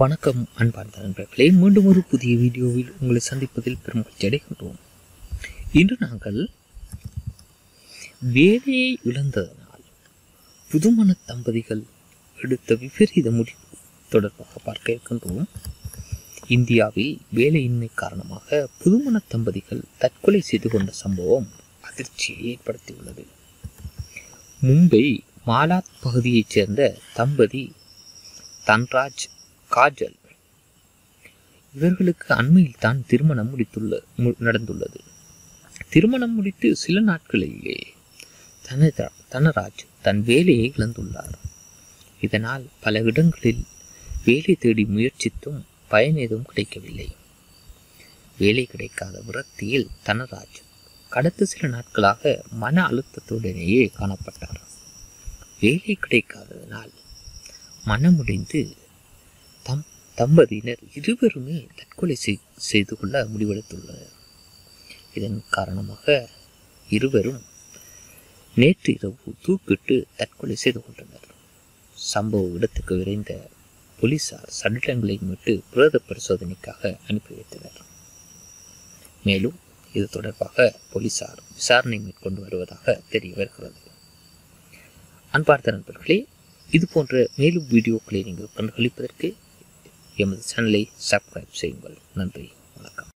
வணக்கம் அன்பார்ந்த நண்பர்களே மீண்டும் ஒரு புதிய வீடியோவில் உங்களை சந்திப்பதில் பெருமகிழ்ச்சி அடைகின்றோம் இன்று நாங்கள் வேலையை இழந்ததனால் புதுமண தம்பதிகள் எடுத்த விபரீத முடிவு தொடர்பாக பார்க்க இருக்கின்றோம் இந்தியாவில் வேலையின்மை காரணமாக புதுமண தம்பதிகள் தற்கொலை செய்து கொண்ட சம்பவம் அதிர்ச்சியை ஏற்படுத்தியுள்ளது மும்பை மாலாத் பகுதியைச் சேர்ந்த தம்பதி தன்ராஜ் காஜல் இவர்களுக்கு அண்மையில் தான் திருமணம் முடித்துள்ள மு- நடந்துள்ளது திருமணம் முடித்து சில நாட்களிலேயே தனத தனராஜ் தன் வேலையை இழந்துள்ளார் இதனால் பல இடங்களில் வேலை தேடி முயற்சித்தும் பயன் எதுவும் கிடைக்கவில்லை வேலை கிடைக்காத விரக்தியில் தனராஜ் கடந்த சில நாட்களாக மன அழுத்தத்துடனேயே காணப்பட்டார் வேலை கிடைக்காததனால் மனமுடைந்து தம் தம்பதியினர் இருவருமே தற்கொலை செய்- செய்து கொள்ள முடிவெடுத்துள்ளனர் இதன் காரணமாக இருவரும் நேற்று இரவு தூக்கிட்டு தற்கொலை செய்து கொண்டனர் சம்பவ இடத்துக்கு விரைந்த போலீசார் சடலங்களை மீட்டு பிரேத பரிசோதனைக்காக அனுப்பி வைத்தனர் மேலும் இது தொடர்பாக போலீசார் விசாரணை மேற்கொண்டு வருவதாக தெரிய வருகிறது அன்பார்ந்த நண்பர்களே இது போன்ற மேலும் வீடியோக்களை நீங்கள் கண்டுகளிப்பதற்கு எமது சேனலை சப்ஸ்கிரைப் செய்யுங்கள் நன்றி வணக்கம்